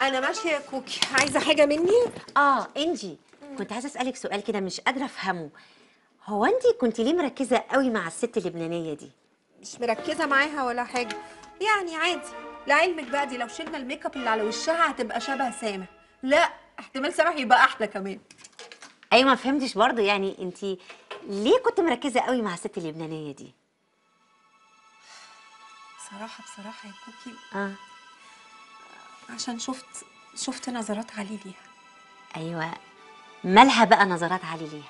انا ماشيه يا كوكي عايزه حاجه مني اه انجي كنت عايزه اسالك سؤال كده مش قادره افهمه هو انت كنت ليه مركزه قوي مع الست اللبنانيه دي مش مركزه معاها ولا حاجه يعني عادي لعلمك بقى دي لو شلنا الميك اب اللي على وشها هتبقى شبه سامح لا احتمال سامح يبقى احلى كمان ايوه ما فهمتش برضه يعني انت ليه كنت مركزه قوي مع الست اللبنانيه دي بصراحه بصراحه يا كوكي اه عشان شفت شفت نظرات علي ليها ايوه مالها بقى نظرات علي ليها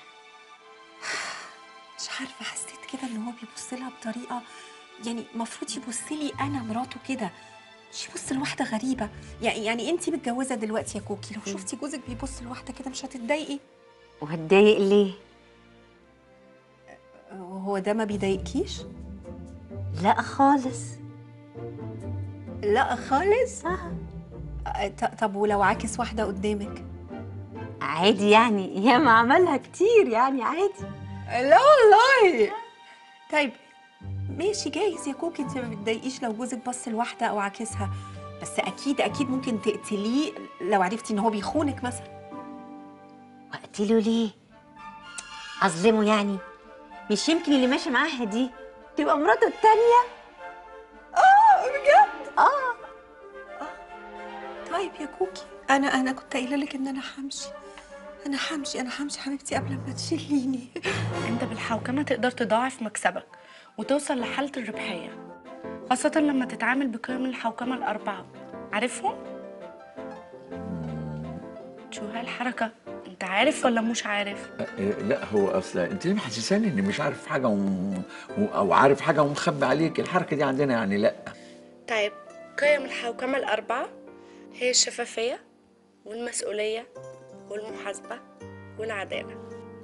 مش عارفه حسيت كده ان هو بيبص لها بطريقه يعني المفروض يبص لي انا مراته كده مش يبص لواحده غريبه يعني يعني انت متجوزه دلوقتي يا كوكي لو شفتي جوزك بيبص لواحده كده مش هتتضايقي وهتضايق ليه هو ده ما بيضايقكيش لا خالص لا خالص آه. أه، ط- طب ولو عاكس واحده قدامك عادي يعني ياما عملها كتير يعني عادي لا والله طيب ماشي جايز يا كوكي انت ما بتضايقيش لو جوزك بص لواحده او عاكسها بس اكيد اكيد ممكن تقتليه لو عرفتي ان هو بيخونك مثلا واقتله ليه اظلمه يعني مش يمكن اللي ماشي معاها دي تبقى مراته التانية اه بجد اه طيب يا كوكي انا انا كنت قايله لك ان انا همشي انا همشي انا همشي حبيبتي قبل ما تشيليني انت بالحوكمة تقدر تضاعف مكسبك وتوصل لحالة الربحية خاصة لما تتعامل بقيم الحوكمة الأربعة عارفهم؟ شو هالحركة؟ انت عارف ولا مش عارف؟ إيه، لا هو اصلا انت ليه محسساني اني مش عارف حاجه وم... و... او عارف حاجه ومخبي عليك الحركه دي عندنا يعني لا طيب قيم الحوكمة الأربعة هي الشفافية والمسؤولية والمحاسبة والعدالة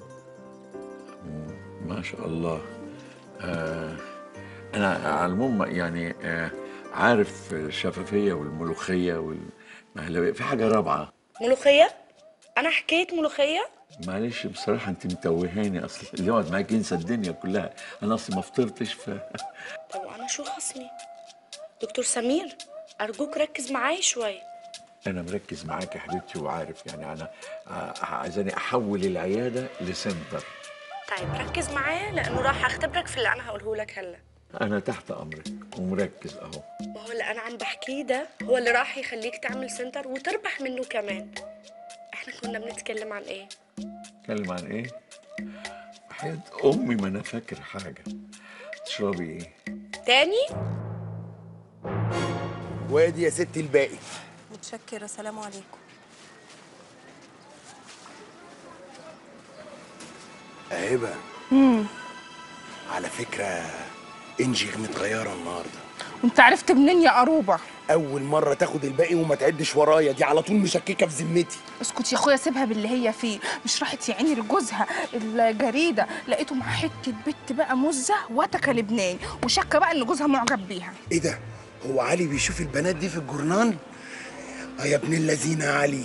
ما شاء الله آه انا على العموم يعني آه عارف الشفافيه والملوخيه والمهلبيه في حاجه رابعه ملوخية؟ أنا حكيت ملوخية؟ معلش بصراحه انت متوهاني اصل اللي يقعد معاك ينسى الدنيا كلها انا اصلي ما فطرتش ف طب وأنا شو خصمي؟ دكتور سمير أرجوك ركز معايا شوي انا مركز معاك يا حبيبتي وعارف يعني انا آه، عايزاني احول العياده لسنتر طيب ركز معايا لأنه راح أختبرك في اللي أنا هقوله لك هلا انا تحت امرك ومركز اهو ما هو اللي أنا عم بحكيه ده هو اللي راح يخليك تعمل سنتر وتربح منه كمان إحنا كنا بنتكلم عن إيه؟ اتكلم عن ايه وحياة امي ما انا فاكر حاجه تشربي ايه تاني؟ وادي يا ستي الباقي متشكره سلام عليكم هبه على فكره انجي متغيره النهارده انت عرفت منين يا قروبه اول مره تاخد الباقي وما تعدش ورايا دي على طول مشككه في ذمتي اسكت يا اخويا سيبها باللي هي فيه مش راحت يا عيني لجوزها الجريده لقيته مع حته بنت بقى مزه وتكه لبنان وشك بقى ان جوزها معجب بيها ايه ده هو علي بيشوف البنات دي في الجورنال اه يا ابن اللذينه يا علي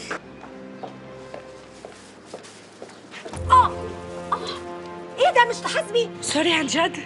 ايه ده مش تحاسبي سوري عن جد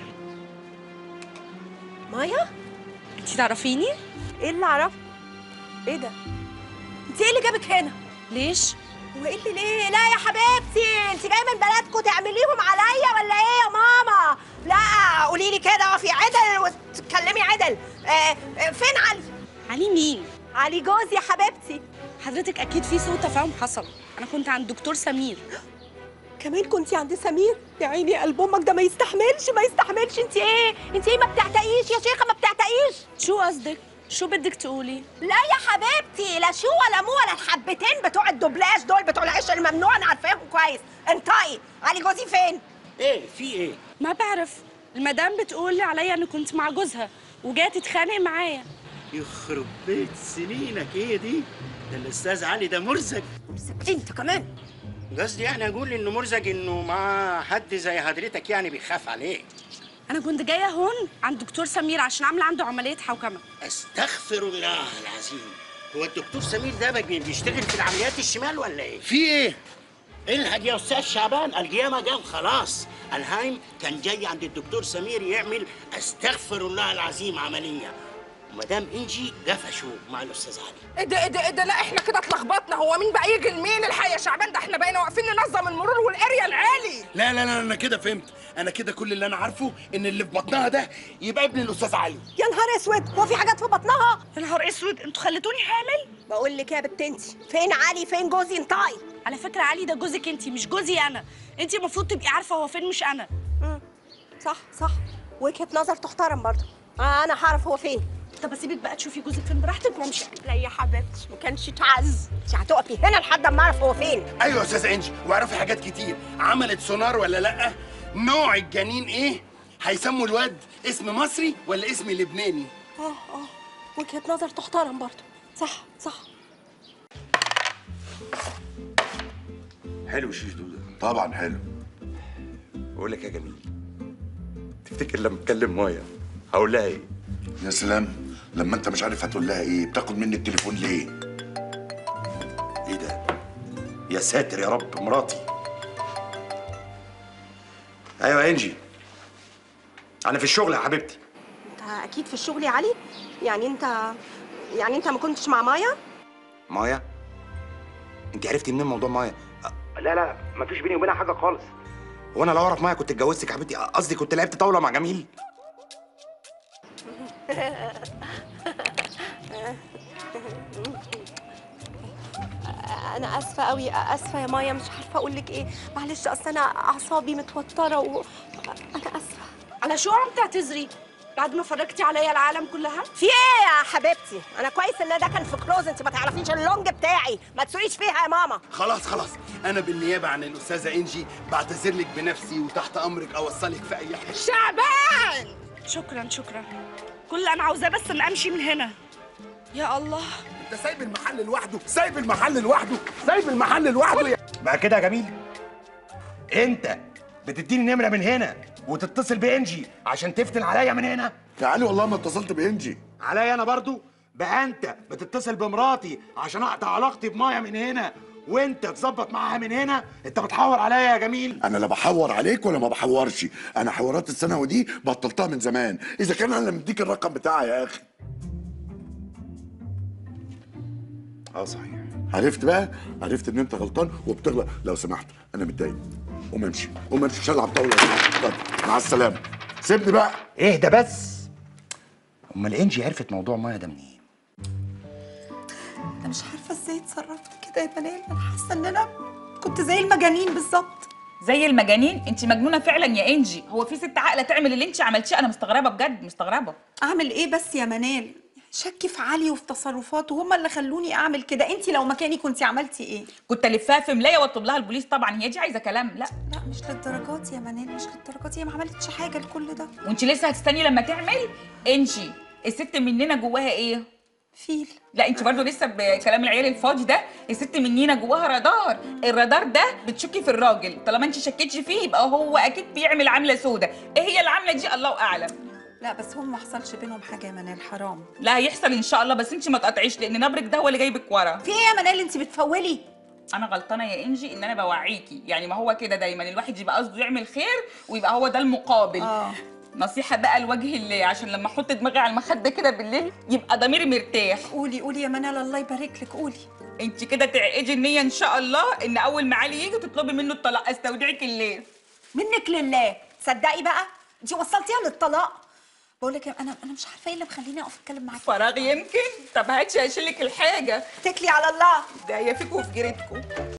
مايا انت تعرفيني؟ ايه اللي اعرفه ايه ده انت ايه اللي جابك هنا ليش؟ وايه اللي ليه لا يا حبيبتي انت جايه من بلدكم تعمليهم عليا ولا ايه يا ماما لا قولي لي كده في عدل وتتكلمي عدل آه آه، فين علي علي مين؟ علي جوزي يا حبيبتي حضرتك أكيد في سوء تفاهم حصل أنا كنت عند دكتور سمير كمان كنتي عند سمير يا عيني قلب امك ده ما يستحملش ما يستحملش انت ايه انت ايه ما بتعتقيش يا شيخه ما بتعتقيش شو قصدك؟ شو بدك تقولي؟ لا يا حبيبتي لا شو ولا مو ولا الحبتين بتوع الدوبلاج دول بتوع العيش الممنوع انا عارفاهم كويس انطقي علي جوزي فين ايه في ايه ما بعرف المدام بتقول لي عليا اني كنت مع جوزها وجات تتخانق معايا يخرب بيت سنينك ايه دي ده الاستاذ علي ده مرزق انت كمان قصدي يعني اقول انه مرزق انه مع حد زي حضرتك يعني بيخاف عليه انا كنت جايه هون عند دكتور سمير عشان اعمل عنده عمليه حوكمه استغفر الله العظيم هو الدكتور سمير ده بقى بيشتغل في العمليات الشمال ولا ايه في ايه الحق يا استاذ شعبان القيامه قام خلاص الهايم كان جاي عند الدكتور سمير يعمل استغفر الله العظيم عمليه ومدام انجي قفشوا مع الاستاذ علي ايه ده ايه ده ايه ده لا احنا كده اتلخبطنا هو مين بقى يجي لمين الحقيقه يا شعبان ده احنا بقينا واقفين ننظم المرور والاريا العالي لا لا لا انا كده فهمت انا كده كل اللي انا عارفه ان اللي في بطنها ده يبقى ابن الاستاذ علي يا نهار اسود هو في حاجات في بطنها يا نهار اسود انتوا خليتوني حامل بقول لك يا بنت انت فين علي فين جوزي انطقي على فكره علي ده جوزك انت مش جوزي انا انت المفروض تبقي عارفه هو فين مش انا صح صح وجهه نظر تحترم برضه آه انا هعرف هو فين طب اسيبك بقى تشوفي جوزك فين براحتك وامشي لا يا حبيبتي ما كانش تعز انت هتقفي هنا لحد ما اعرف هو فين ايوه يا استاذ انجي واعرفي حاجات كتير عملت سونار ولا لا نوع الجنين ايه هيسموا الواد اسم مصري ولا اسم لبناني اه اه وجهه نظر تحترم برضه صح صح حلو شيش دودة طبعا حلو بقول لك يا جميل تفتكر لما اتكلم مايا هقول لها ايه؟ يا سلام لما انت مش عارف هتقول لها ايه بتاخد مني التليفون ليه ايه ده؟ يا ساتر يا رب مراتي ايوه يا انجي انا في الشغل يا حبيبتي انت اكيد في الشغل يا علي يعني انت يعني انت ما كنتش مع مايا مايا انت عرفتي منين موضوع مايا أ- لا لا مفيش بيني وبينها حاجه خالص هو انا لو اعرف مايا كنت اتجوزتك يا حبيبتي قصدي كنت لعبت طاوله مع جميل انا اسفه قوي اسفه يا مايا مش عارفه اقول لك ايه معلش اصل انا اعصابي متوتره و... انا اسفه على شو عم تعتذري بعد ما فرجتي عليا العالم كلها في ايه يا حبيبتي انا كويس ان ده كان في كلوز انت ما تعرفيش اللونج بتاعي ما تسوقيش فيها يا ماما خلاص خلاص انا بالنيابه عن الاستاذه انجي بعتذر لك بنفسي وتحت امرك اوصلك في اي حته شعبان شكرا شكرا كل اللي انا عاوزاه بس ان امشي من هنا يا الله انت سايب المحل لوحده سايب المحل لوحده سايب المحل لوحده يا بقى كده يا جميل انت بتديني نمره من هنا وتتصل بانجي عشان تفتن عليا من هنا يا علي والله ما اتصلت بانجي عليا انا برضو بقى انت بتتصل بمراتي عشان اقطع علاقتي بمايا من هنا وانت تظبط معاها من هنا انت بتحور عليا يا جميل انا لا بحور عليك ولا ما بحورش انا حوارات الثانوي دي بطلتها من زمان اذا كان انا اللي مديك الرقم بتاعي يا اخي اه صحيح عرفت بقى عرفت ان انت غلطان وبتغلط لو سمحت انا متضايق قوم امشي قوم امشي مش هلعب طاوله اتفضل. مع السلامه سيبني بقى اهدى بس امال انجي عرفت موضوع مايا ده منين انا مش عارفه ازاي اتصرفت كده يا منال انا حاسه ان انا كنت زي المجانين بالظبط زي المجانين انت مجنونه فعلا يا انجي هو في ست عاقله تعمل اللي انت عملتيه انا مستغربه بجد مستغربه اعمل ايه بس يا منال شكي في علي وفي تصرفاته هم اللي خلوني اعمل كده انت لو مكاني كنت عملتي ايه كنت الفها في ملايه واطلب لها البوليس طبعا هي دي عايزه كلام لا لا مش للدرجات يا منال مش للدرجات هي ما عملتش حاجه لكل ده وانت لسه هتستني لما تعمل انجي الست مننا جواها ايه فيل لا انت برضو لسه بكلام العيال الفاضي ده الست مننا جواها رادار الرادار ده بتشكي في الراجل طالما انت شكيتش فيه يبقى هو اكيد بيعمل عمله سودة ايه هي العمله دي الله اعلم لا بس هم ما حصلش بينهم حاجه يا منال حرام لا هيحصل ان شاء الله بس انت ما تقطعيش لان نبرك ده هو اللي جايبك ورا في ايه يا منال انت بتفولي انا غلطانه يا انجي ان انا بوعيكي يعني ما هو كده دايما الواحد يبقى قصده يعمل خير ويبقى هو ده المقابل اه نصيحه بقى لوجه الله عشان لما احط دماغي على المخده كده بالليل يبقى ضميري مرتاح قولي قولي يا منال الله يبارك لك قولي انت كده تعقدي النيه ان شاء الله ان اول ما علي يجي تطلبي منه الطلاق استودعك الله منك لله تصدقي بقى انت وصلتيها للطلاق بقول لك انا انا مش عارفه ايه اللي مخليني اقف اتكلم معاكي فراغ يمكن طب هاتي هشيلك الحاجه اتكلي على الله ده هي فيكوا وفي جيرتكوا